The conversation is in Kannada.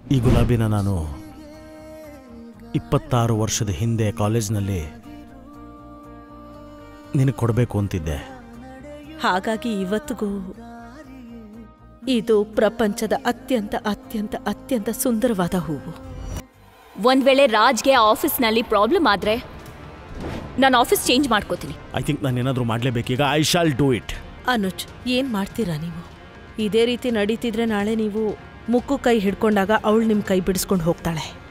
ಈ ಗುಲಾಬಿನ ನಾನು ಇಪ್ಪತ್ತಾರು ವರ್ಷದ ಹಿಂದೆ ಕಾಲೇಜ್ನಲ್ಲಿ ನಿನಗೆ ಕೊಡಬೇಕು ಅಂತಿದ್ದೆ ಹಾಗಾಗಿ ಇವತ್ತಿಗೂ ಇದು ಪ್ರಪಂಚದ ಅತ್ಯಂತ ಅತ್ಯಂತ ಅತ್ಯಂತ ಸುಂದರವಾದ ಹೂವು ಒಂದ್ ವೇಳೆ ರಾಜ್ಗೆ ಆಫೀಸ್ನಲ್ಲಿ ಪ್ರಾಬ್ಲಮ್ ಆದ್ರೆ ನಾನು ಆಫೀಸ್ ಚೇಂಜ್ ಮಾಡ್ಕೋತೀನಿ ಐ ಥಿಂಕ್ ನಾನು ಏನಾದರೂ ಮಾಡಲೇಬೇಕೀಗ I shall do it Anuj ಏನ್ ಮಾಡ್ತೀರಾ ನೀವು ಇದೇ ರೀತಿ ನಡೀತಿದ್ರೆ ನಾಳೆ ನೀವು ಮುಕ್ಕು ಕೈ ಹಿಡ್ಕೊಂಡಾಗ ಅವಳು ನಿಮ್ಮ ಕೈ ಬಿಡಿಸ್ಕೊಂಡು ಹೋಗ್ತಾಳೆ